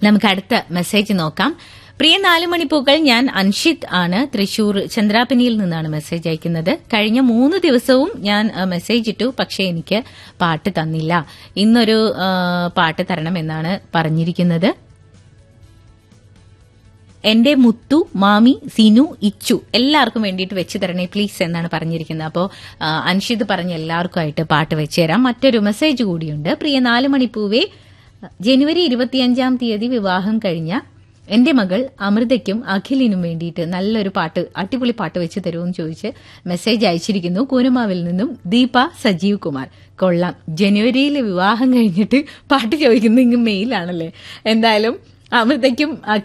നമുക്ക് അടുത്ത മെസ്സേജ് നോക്കാം പ്രിയ നാല് മണിപ്പൂക്കൾ ഞാൻ അൻഷിത് ആണ് തൃശൂർ ചന്ദ്രാപനിയിൽ നിന്നാണ് മെസ്സേജ് അയക്കുന്നത് കഴിഞ്ഞ മൂന്ന് ദിവസവും ഞാൻ ആ, മെസ്സേജ് ഇട്ടു പക്ഷേ എനിക്ക് പാട്ട് തന്നില്ല ഇന്നൊരു ആ, പാട്ട് തരണമെന്നാണ് പറഞ്ഞിരിക്കുന്നത് എന്റെ മുത്തു മാമി സിനു ഇച്ചു എല്ലാവർക്കും വേണ്ടിയിട്ട് വെച്ച് തരണേ പ്ലീസ് എന്നാണ് പറഞ്ഞിരിക്കുന്നത് അപ്പോൾ അൻഷിത് പറഞ്ഞ എല്ലാവർക്കുമായിട്ട് പാട്ട് വെച്ച് തരാം മറ്റൊരു മെസ്സേജ് കൂടിയുണ്ട് പ്രിയ നാല് മണിപ്പൂവേ ജനുവരി ഇരുപത്തിയഞ്ചാം തീയതി വിവാഹം കഴിഞ്ഞ എന്റെ മകൾ അമൃതയ്ക്കും അഖിലിനും വേണ്ടിയിട്ട് നല്ലൊരു പാട്ട് അടിപൊളി പാട്ട് വെച്ച് തരുമെന്ന് ചോദിച്ച് മെസ്സേജ് അയച്ചിരിക്കുന്നു കൂനമാവിൽ നിന്നും ദീപ സജീവ് കുമാർ കൊള്ളാം ജനുവരിയിൽ വിവാഹം കഴിഞ്ഞിട്ട് പാട്ട് ചോദിക്കുന്നത് ഇങ്ങ് മെയിലാണല്ലേ എന്തായാലും അമൃതയ്ക്കും